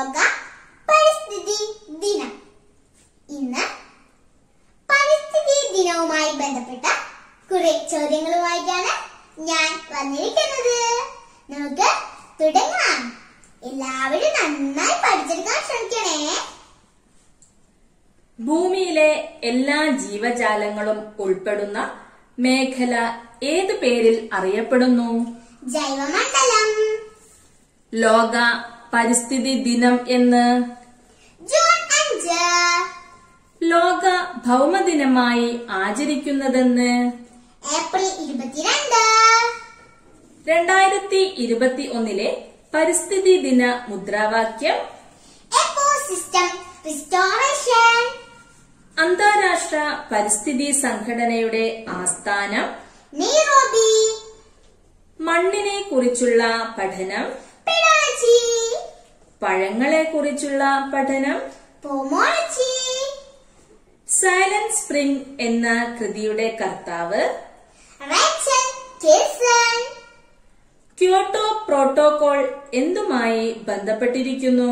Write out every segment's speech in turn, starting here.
ലോക പരിസ്ഥിതി ദിനം ഇന്ന് പരിസ്ഥിതി ദിനവുമായി ബന്ധപ്പെട്ട കുറെ ചോദ്യങ്ങളുമായിട്ടാണ് ഞാൻ വന്നിരിക്കുന്നത് നമുക്ക് തുടങ്ങാം എല്ലാവരും നന്നായി പഠിച്ചെടുക്കാൻ ശ്രമിക്കണേ ഭൂമിയിലെ എല്ലാ ജീവജാലങ്ങളും ഉൾപ്പെടുന്ന മേഖല ഏത് പേരിൽ അറിയപ്പെടുന്നു ജൈവമണ്ഡലം ലോക പരിസ്ഥിതി ദിനം എന്ന് ജൂൺ അഞ്ച് ലോക ഭൗമദിനമായി ആചരിക്കുന്നതെന്ന് ഏപ്രിൽ ഇരുപത്തിരണ്ട് രണ്ടായിരത്തി ഇരുപത്തി ഒന്നിലെ പരിസ്ഥിതി ദിന മുദ്രാവാക്യം എക്കോസിസ്റ്റം റിസ്റ്റോറേഷൻ അന്താരാഷ്ട്ര പരിസ്ഥിതി സംഘടനയുടെ ആസ്ഥാനം നീറോബി മണ്ണിനെ കുറിച്ചുള്ള പഠനം പിടോളജി പഴങ്ങളെ കുറിച്ചുള്ള പഠനം പോമോളജി സൈലന്റ് സ്പ്രിംഗ് എന്ന കൃതിയുടെ കർത്താവ് റേച്ചൽ കേസൺ ക്യോട്ടോ പ്രോട്ടോകോൾ എന്തുമായി ബന്ധപ്പെട്ടിരിക്കുന്നു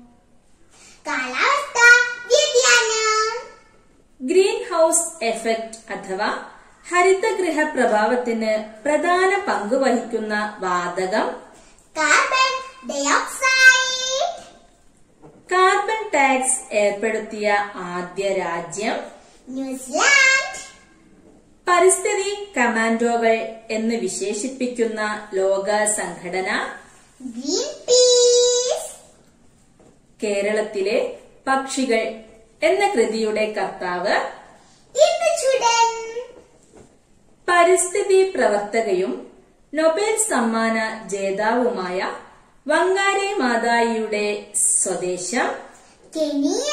കാലാവസ്ഥ വ്യതിയാനം ഗ്രീൻ ഹൌസ് എഫക്ട് അഥവാ ഹരിതഗൃഹ പ്രഭാവത്തിന് പ്രധാന പങ്ക് വഹിക്കുന്ന വാതകം കാർബൺ ഡയോക്സൈഡ് കാർബൺ ടാക്സ് ഏർപ്പെടുത്തിയ ആദ്യ രാജ്യം ന്യൂസിലാൻഡ് പരിസ്ഥിതി കമാൻഡോകൾ എന്ന് വിശേഷിപ്പിക്കുന്ന ലോക സംഘടന ഗ്രീൻ പീസ് കേരളത്തിലെ പക്ഷികൾ എന്ന കൃതിയുടെ കർത്താവ് ഇന്ദുചൂടൻ പരിസ്ഥിതി പ്രവർത്തകയും നൊബേൽ സമ്മാന ജേതാവുമായ വങ്കാരെ മാതായിയുടെ സ്വദേശം കെനിയ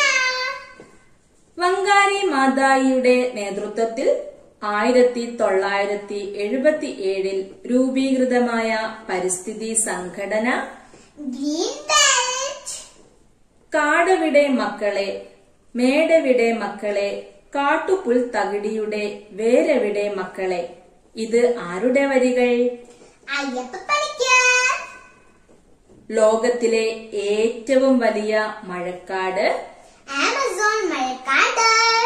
വങ്കാരി മാതായിയുടെ നേതൃത്വത്തിൽ ആയിരത്തി തൊള്ളായിരത്തി എഴുപത്തി ഏഴിൽ രൂപീകൃതമായ പരിസ്ഥിതി സംഘടന ഗ്രീൻ ബെൽറ്റ് കാടവിടെ മക്കളെ മേടവിടെ മക്കളെ കാട്ടുപുൽ തകിടിയുടെ വേരവിടെ മക്കളെ ഇത് ആരുടെ വരികൾ അയ്യപ്പ പണിക്കർ ലോകത്തിലെ ഏറ്റവും വലിയ മഴക്കാട് ആമസോൺ മഴക്കാട്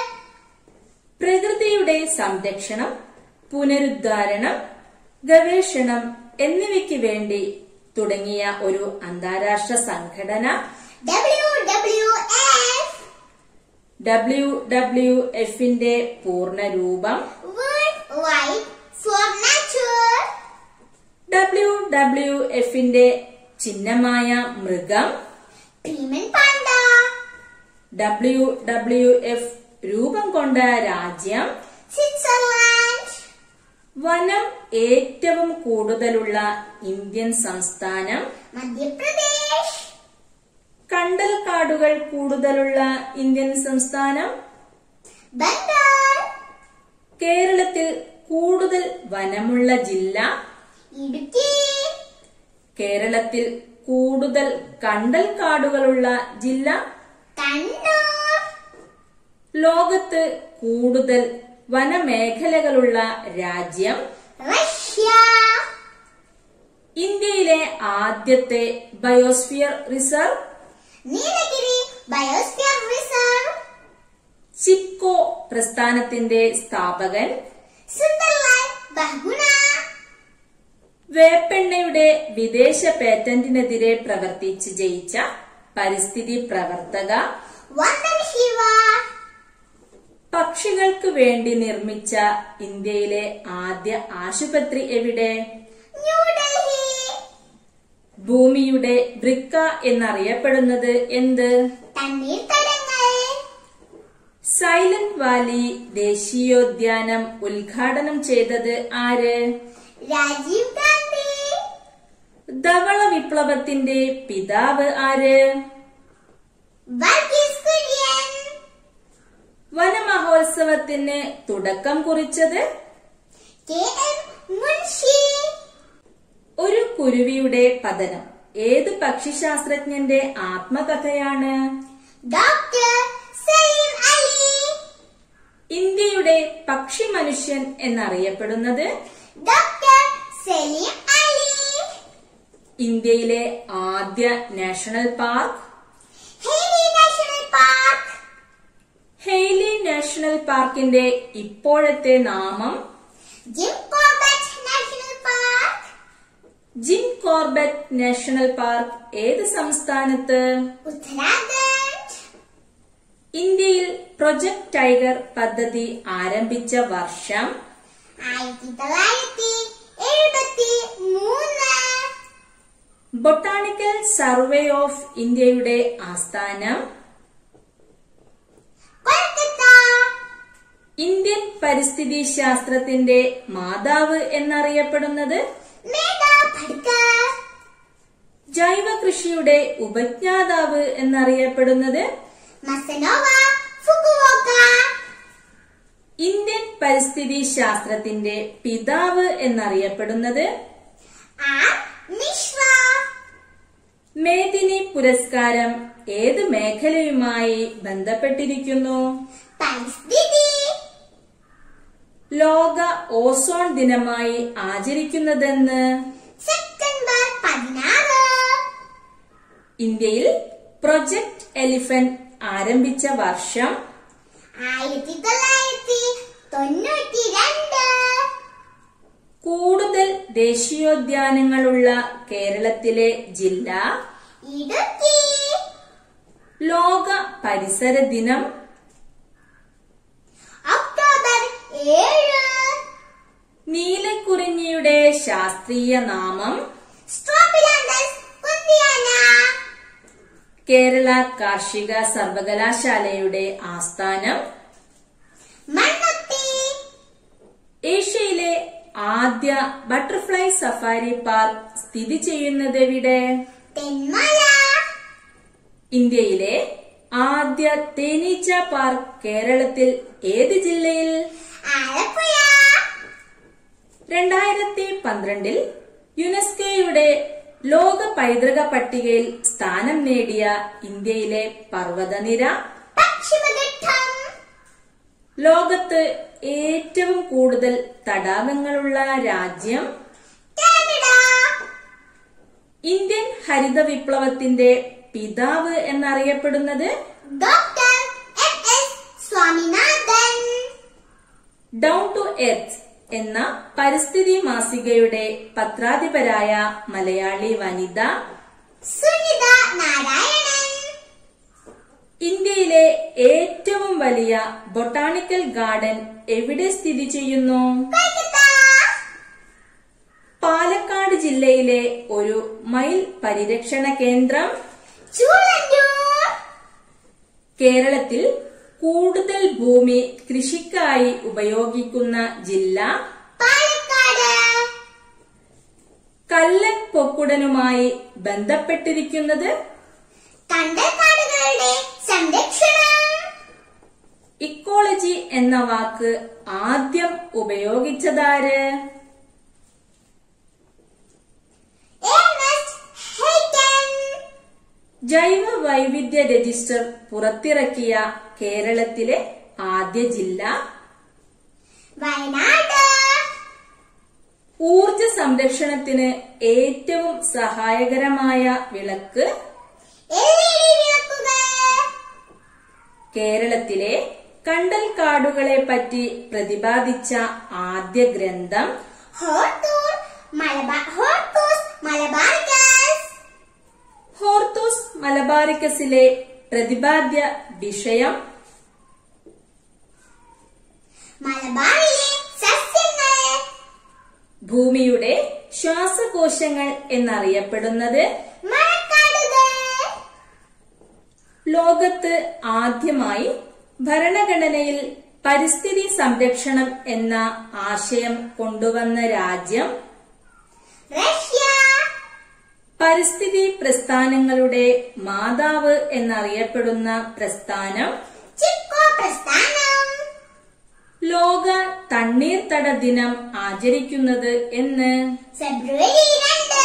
പ്രകൃതിയുടെ സംരക്ഷണം പുനരുദ്ധാരണം ഗവേഷണം എന്നിവയ്ക്ക് വേണ്ടി തുടങ്ങിയ ഒരു അന്താരാഷ്ട്ര സംഘടന W W F W W എഫിന്റെ പൂർണ്ണരൂപം world wide for nature W W എഫിന്റെ ചിഹ്നമായ മൃഗം ഭീമൻ പാണ്ട ഡബ്ല്യു ഡബ്ല്യു എഫ് രൂപം കൊണ്ട രാജ്യം സ്വിറ്റ്സർലാൻഡ് വനം ഏറ്റവും കൂടുതലുള്ള ഇന്ത്യൻ സംസ്ഥാനം മധ്യപ്രദേശ് കണ്ടൽ കാടുകൾ കൂടുതലുള്ള ഇന്ത്യൻ സംസ്ഥാനം ബംഗാൾ കേരളത്തിൽ കൂടുതൽ വനമുള്ള ജില്ല ഇടുക്കി കേരളത്തിൽ കൂടുതൽ കണ്ടൽ കാടുകളുള്ള ജില്ല കണ്ണൂർ ലോകത്ത് കൂടുതൽ വനമേഖലകളുള്ള രാജ്യം റഷ്യ ഇന്ത്യയിലെ ആദ്യത്തെ biosphere reserve Nilgiri biosphere reserve Chipko പ്രസ്ഥാനത്തിന്റെ സ്ഥാപകൻ സുന്ദർലാൽ ബഹുഗുണ വേപ്പെണ്ണയുടെ വിദേശ പേറ്റന്റിനെതിരെ പ്രവർത്തിച്ച് ജയിച്ച പരിസ്ഥിതി പ്രവർത്തക വന്ദന ശിവ പക്ഷികൾക്ക് വേണ്ടി നിർമ്മിച്ച ഇന്ത്യയിലെ ആദ്യ ആശുപത്രി എവിടെ ന്യൂഡൽഹി ഭൂമിയുടെ വൃക്ക എന്നറിയപ്പെടുന്നത് എന്ത് തണ്ണീർത്തടങ്ങൾ സൈലന്റ് വാലി ദേശീയോദ്യാനം ഉദ്ഘാടനം ചെയ്തത് ആര് രാജീവ് ഗാന്ധി ധവള വിപ്ലവത്തിന്റെ പിതാവ് ആര് വർഗീസ് കുര്യൻ വനമഹോത്സവത്തിന് തുടക്കം കുറിച്ചത് കെ എം മുൻഷി ഒരു കുരുവിയുടെ പതനം ഏത് പക്ഷിശാസ്ത്രജ്ഞന്റെ ആത്മകഥയാണ് ഡോക്ടർ സലീം അലി ഇന്ത്യയുടെ പക്ഷി മനുഷ്യൻ എന്നറിയപ്പെടുന്നത് ഡോക്ടർ സലീം അലി ഇന്ത്യയിലെ ആദ്യ നാഷണൽ പാർക്ക് നാഷണൽ പാർക്കിന്റെ ഇപ്പോഴത്തെ നാമം Jim Corbett national park Jim Corbett national park ഏത് സംസ്ഥാനത്ത് ഉത്തരാഖണ്ഡ് ഇന്ത്യയിൽ പ്രൊജക്ട് ടൈഗർ പദ്ധതി ആരംഭിച്ച വർഷം ആയിരത്തി തൊള്ളായിരത്തി എഴുപത്തി മൂന്ന് ബൊട്ടാണിക്കൽ സർവേ ഓഫ് ഇന്ത്യയുടെ ആസ്ഥാനം കൊൽക്കത്ത ഇന്ത്യൻ പരിസ്ഥിതി ശാസ്ത്രത്തിന്റെ മാതാവ് എന്നറിയപ്പെടുന്നത് മേധാ ഭട്കർ ജൈവ കൃഷിയുടെ ഉപജ്ഞാതാവ് എന്നറിയപ്പെടുന്നത് മസനോവ ഫുകുവോക്ക ഇന്ത്യൻ പരിസ്ഥിതി ശാസ്ത്രത്തിന്റെ പിതാവ് എന്നറിയപ്പെടുന്നത് ആർ മിശ്ര മേദിനി പുരസ്കാരം ഏത് മേഖലയുമായി ബന്ധപ്പെട്ടിരിക്കുന്നു പരിസ്ഥിതി ലോക ഓസോൺ ദിനമായി ആചരിക്കുന്നതെന്ന് സെപ്റ്റംബർ പതിനാറ് ഇന്ത്യയിൽ പ്രൊജക്ട് എലിഫന്റ് ആരംഭിച്ച വർഷം ആയിരത്തി തൊള്ളായിരത്തി തൊണ്ണൂറ്റി രണ്ട് കൂടുതൽ ദേശീയോദ്യാനങ്ങളുള്ള കേരളത്തിലെ ജില്ല ഇടുക്കി ലോക പരിസര ദിനം ഒക്ടോബർ ഏഴ് നീലക്കുറിഞ്ഞിയുടെ ശാസ്ത്രീയ നാമം സ്ട്രോപ്പിലാന്തസ് കുന്തിയാന കേരള കാർഷിക സർവകലാശാലയുടെ ആസ്ഥാനം മണ്ണുത്തി ഏഷ്യയിലെ ആദ്യ ബട്ടർഫ്ലൈ സഫാരി പാർക്ക് സ്ഥിതി ചെയ്യുന്നതെവിടെ തെന്മല ഇന്ത്യയിലെ ആദ്യ തേനീച്ച പാർക്ക് കേരളത്തിൽ ഏത് ജില്ലയിൽ ആലപ്പുഴ രണ്ടായിരത്തി പന്ത്രണ്ടിൽ യുനെസ്കോയുടെ ലോക പൈതൃക പട്ടികയിൽ സ്ഥാനം നേടിയ ഇന്ത്യയിലെ പർവ്വതനിര പശ്ചിമഘട്ടം ലോകത്ത് ഏറ്റവും കൂടുതൽ തടാകങ്ങളുള്ള രാജ്യം കാനഡ ഇന്ത്യൻ ഹരിത വിപ്ലവത്തിന്റെ പിതാവ് എന്നറിയപ്പെടുന്നത് doctor M S Swaminathan down to earth എന്ന പരിസ്ഥിതി മാസികയുടെ പത്രാധിപരായ മലയാളി വനിത സുനിത നാരായണൻ ഇന്ത്യയിലെ ഏറ്റവും വലിയ ബൊട്ടാണിക്കൽ ഗാർഡൻ എവിടെ സ്ഥിതി ചെയ്യുന്നു കൊൽക്കത്ത പാലക്കാട് ജില്ലയിലെ ഒരു മയിൽ പരിരക്ഷണ കേന്ദ്രം ചൂളന്നൂർ കേരളത്തിൽ കൂടുതൽ ഭൂമി കൃഷിക്കായി ഉപയോഗിക്കുന്ന ജില്ല പാലക്കാട് കല്ലൻ പൊക്കുടനുമായി ബന്ധപ്പെട്ടിരിക്കുന്നത് കണ്ടൽക്കാടുകളുടെ സംരക്ഷണം ഇക്കോളജി എന്ന വാക്ക് ആദ്യം ഉപയോഗിച്ചതാര് ഏർണസ്റ്റ് ഹെയ്റ്റൻ ജൈവ വൈവിധ്യ രജിസ്റ്റർ പുറത്തിറക്കിയ കേരളത്തിലെ ആദ്യ ജില്ല വയനാട് ഊർജ സംരക്ഷണത്തിന് ഏറ്റവും സഹായകരമായ വിളക്ക് എൽ ഇ ഡി വിളക്കുകൾ കേരളത്തിലെ കണ്ടൽ കാടുകളെ പറ്റി പ്രതിപാദിച്ച ആദ്യ ഗ്രന്ഥം ഹോർത്തൂർ മലബാർ ഹോർത്തൂസ് മലബാർക്കസ് ഹോർത്തൂസ് മലബാറിക്കസിലെ പ്രതിപാദ്യ വിഷയം മലബാറിലെ സസ്യങ്ങൾ ഭൂമിയുടെ ശ്വാസകോശങ്ങൾ എന്നറിയപ്പെടുന്നത് മഴക്കാടുകൾ ലോകത്ത് ആദ്യമായി ഭരണഘടനയിൽ പരിസ്ഥിതി സംരക്ഷണം എന്ന ആശയം കൊണ്ടുവന്ന രാജ്യം റഷ്യ പരിസ്ഥിതി പ്രസ്ഥാനങ്ങളുടെ മാതാവ് എന്നറിയപ്പെടുന്ന പ്രസ്ഥാനം ചിക്കോ പ്രസ്ഥാനം ലോക തണ്ണീർത്തട ദിനം ആചരിക്കുന്നത് എന്ന് ഫെബ്രുവരി രണ്ട്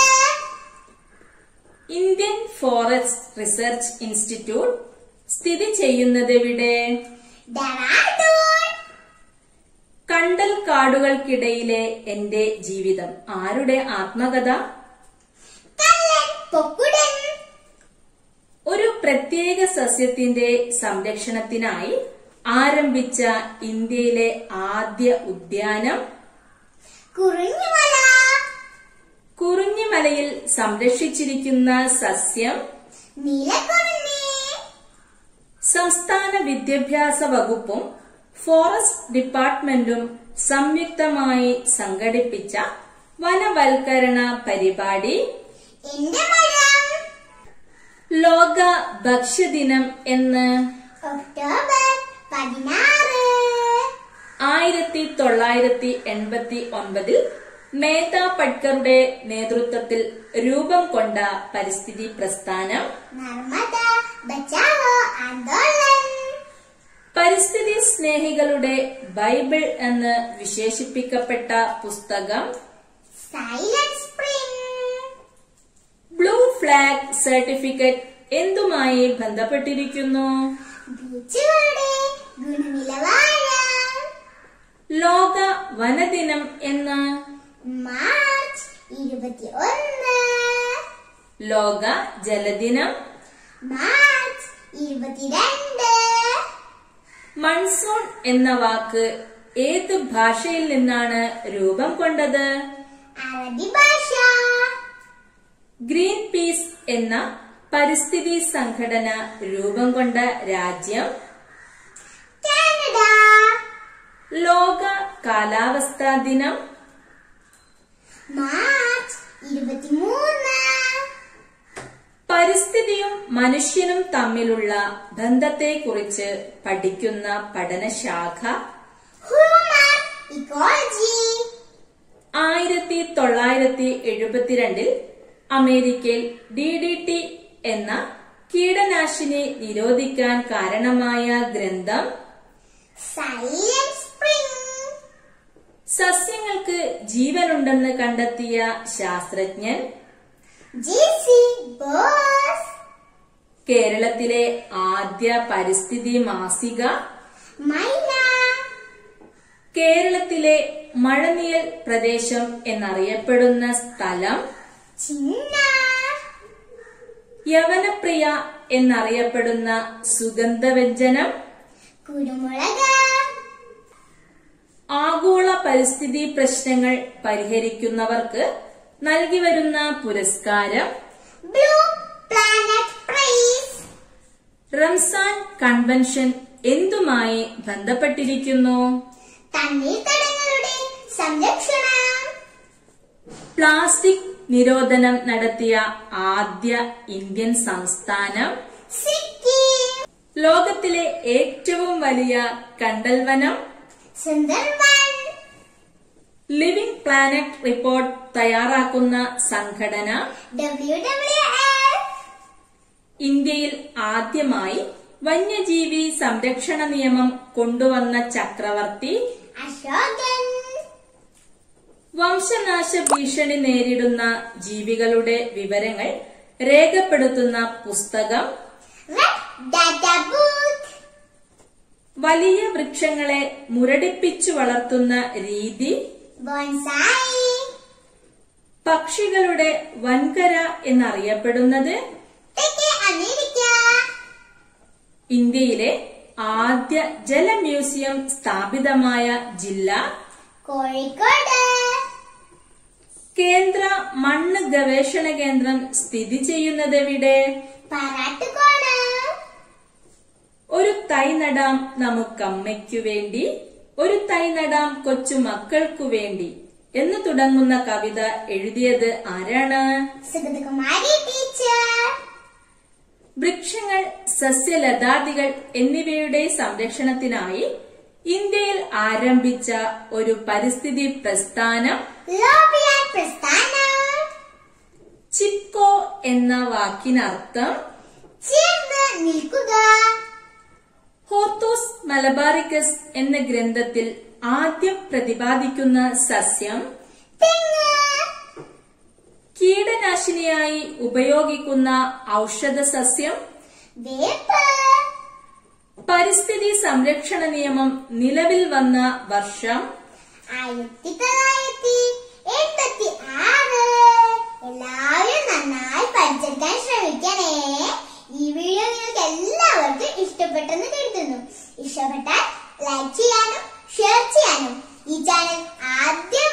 ഇന്ത്യൻ ഫോറസ്റ്റ് റിസർച്ച് ഇൻസ്റ്റിറ്റ്യൂട്ട് സ്ഥിതി ചെയ്യുന്നതെവിടെ ഡെറാഡൂൺ കണ്ടൽ കാടുകൾക്കിടയിലെ എന്റെ ജീവിതം ആരുടെ ആത്മകഥ കല്ലൻ പൊക്കുടൻ ഒരു പ്രത്യേക സസ്യത്തിന്റെ സംരക്ഷണത്തിനായി ആരംഭിച്ച ഇന്ത്യയിലെ ആദ്യ ഉദ്യാനം കുറിഞ്ഞുമല കുറിഞ്ഞിമലയിൽ സംരക്ഷിച്ചിരിക്കുന്ന സസ്യം നീലക്കുറിഞ്ഞി സംസ്ഥാന വിദ്യാഭ്യാസ വകുപ്പും ഫോറസ്റ്റ് ഡിപ്പാർട്ട്മെന്റും സംയുക്തമായി സംഘടിപ്പിച്ച വനവൽക്കരണ പരിപാടി എന്റെ മരം ലോക ഭക്ഷ്യദിനം എന്ന് ഒക്ടോബർ പതിനാറ് ആയിരത്തി തൊള്ളായിരത്തി എൺപത്തി ഒൻപതിൽ മേധ പട്കറുടെ നേതൃത്വത്തിൽ രൂപം കൊണ്ട പരിസ്ഥിതി പ്രസ്ഥാനം നർമ്മദ ബച്ചാവോ ആന്തോളൻ പരിസ്ഥിതി സ്നേഹികളുടെ ബൈബിൾ എന്ന് വിശേഷിപ്പിക്കപ്പെട്ട പുസ്തകം silent spring blue flag certificate എന്തുമായി ബന്ധപ്പെട്ടിരിക്കുന്നു ബീച്ചുകളുടെ ഗുണനിലവാരം ലോക വനദിനം എന്ന് മാർച്ച് ഇരുപത്തി ഒന്ന് ലോക ജലദിനം മാർച്ച് ഇരുപത്തിരണ്ട് മൺസൂൺ എന്ന വാക്ക് ഏത് ഭാഷയിൽ നിന്നാണ് രൂപം കൊണ്ടത് അറബി ഭാഷ ഗ്രീൻ പീസ് എന്ന പരിസ്ഥിതി സംഘടന രൂപം കൊണ്ട രാജ്യം കാനഡ ലോക കാലാവസ്ഥാ ദിനം മാർച്ച് ഇരുപത്തിമൂന്ന് പരിസ്ഥിതിയും മനുഷ്യനും തമ്മിലുള്ള ബന്ധത്തെക്കുറിച്ച് പഠിക്കുന്ന പഠനശാഖ ഹ്യൂമൻ ഇക്കോളജി ആയിരത്തി തൊള്ളായിരത്തി എഴുപത്തിരണ്ടിൽ അമേരിക്കയിൽ ഡി ഡി ടി എന്ന കീടനാശിനി നിരോധിക്കാൻ കാരണമായ ഗ്രന്ഥം സൈലന്റ് സ്പ്രിംഗ് സസ്യങ്ങൾക്ക് ജീവനുണ്ടെന്ന് കണ്ടെത്തിയ ശാസ്ത്രജ്ഞൻ ജി സി ബോസ് കേരളത്തിലെ ആദ്യ പരിസ്ഥിതി മാസിക മൈന കേരളത്തിലെ മഴനിയൽ പ്രദേശം എന്നറിയപ്പെടുന്ന സ്ഥലം ചിന്ന യവനപ്രിയ എന്നറിയപ്പെടുന്ന സുഗന്ധവ്യഞ്ജനം കുരുമുളക് ആഗോള പരിസ്ഥിതി പ്രശ്നങ്ങൾ പരിഹരിക്കുന്നവർക്ക് നൽകി വരുന്ന പുരസ്കാരം blue planet prize Ramsar convention എന്തുമായി ബന്ധപ്പെട്ടിരിക്കുന്നു തണ്ണീർത്തടങ്ങളുടെ സംരക്ഷണം പ്ലാസ്റ്റിക് നിരോധനം നടത്തിയ ആദ്യ ഇന്ത്യൻ സംസ്ഥാനം സിക്കിം ലോകത്തിലെ ഏറ്റവും വലിയ കണ്ടൽവനം സുന്ദർബൻ ലിവിംഗ് പ്ലാനറ്റ് റിപ്പോർട്ട് തയ്യാറാക്കുന്ന സംഘടന ഡബ്ല്യു ഡബ്ല്യു എഫ് ഇന്ത്യയിൽ ആദ്യമായി വന്യജീവി സംരക്ഷണ നിയമം കൊണ്ടുവന്ന ചക്രവർത്തി അശോകൻ വംശനാശ ഭീഷണി നേരിടുന്ന ജീവികളുടെ വിവരങ്ങൾ രേഖപ്പെടുത്തുന്ന പുസ്തകം റെഡ് ഡാറ്റ ബുക്ക് വലിയ വൃക്ഷങ്ങളെ മുരടിപ്പിച്ചു വളർത്തുന്ന രീതി ബോൺസായി പക്ഷികളുടെ വൻകര എന്നറിയപ്പെടുന്നത് തെക്കേ അമേരിക്ക ഇന്ത്യയിലെ ആദ്യ ജല മ്യൂസിയം സ്ഥാപിതമായ ജില്ല കോഴിക്കോട് കേന്ദ്ര മണ്ണ് ഗവേഷണ കേന്ദ്രം സ്ഥിതി ചെയ്യുന്നതെവിടെ പാറാട്ടുകോണം ഒരു തൈ നടാം നമുക്കമ്മയ്ക്കു വേണ്ടി ഒരു തൈ നടാം കൊച്ചു മക്കൾക്കു വേണ്ടി എന്ന് തുടങ്ങുന്ന കവിത എഴുതിയത് ആരാണ് സുഗതകുമാരി ടീച്ചർ വൃക്ഷങ്ങൾ സസ്യലതാദികൾ എന്നിവയുടെ സംരക്ഷണത്തിനായി ഇന്ത്യയിൽ ആരംഭിച്ച ഒരു പരിസ്ഥിതി പ്രസ്ഥാനം ലോബിയാൻ പ്രസ്ഥാനം ചിപ്കോ എന്ന വാക്കിനർത്ഥം ചേർന്ന് നിൽക്കുക ഹോത്തോസ് മലബാറിക്കസ് എന്ന ഗ്രന്ഥത്തിൽ ആദ്യം പ്രതിപാദിക്കുന്ന സസ്യം തെങ്ങ് കീടനാശിനിയായി ഉപയോഗിക്കുന്ന ഔഷധ സസ്യം വേപ്പ് പരിസ്ഥിതി സംരക്ഷണ നിയമം നിലവിൽ വന്ന വർഷം ആയിരത്തി തൊള്ളായിരത്തി എൺപത്തി ആറ് എല്ലാവരും നന്നായി പഠിച്ചെടുക്കാൻ ശ്രമിക്കണേ ഈ വീഡിയോ നിങ്ങൾക്ക് എല്ലാവർക്കും ഇഷ്ടപ്പെട്ടെന്ന് കരുതുന്നു നിർത്തുന്നു ഇഷ്ടപ്പെട്ടാൽ ലൈക്ക് ചെയ്യാനും ഷെയർ ചെയ്യാനും ഈ ചാനൽ ആദ്യം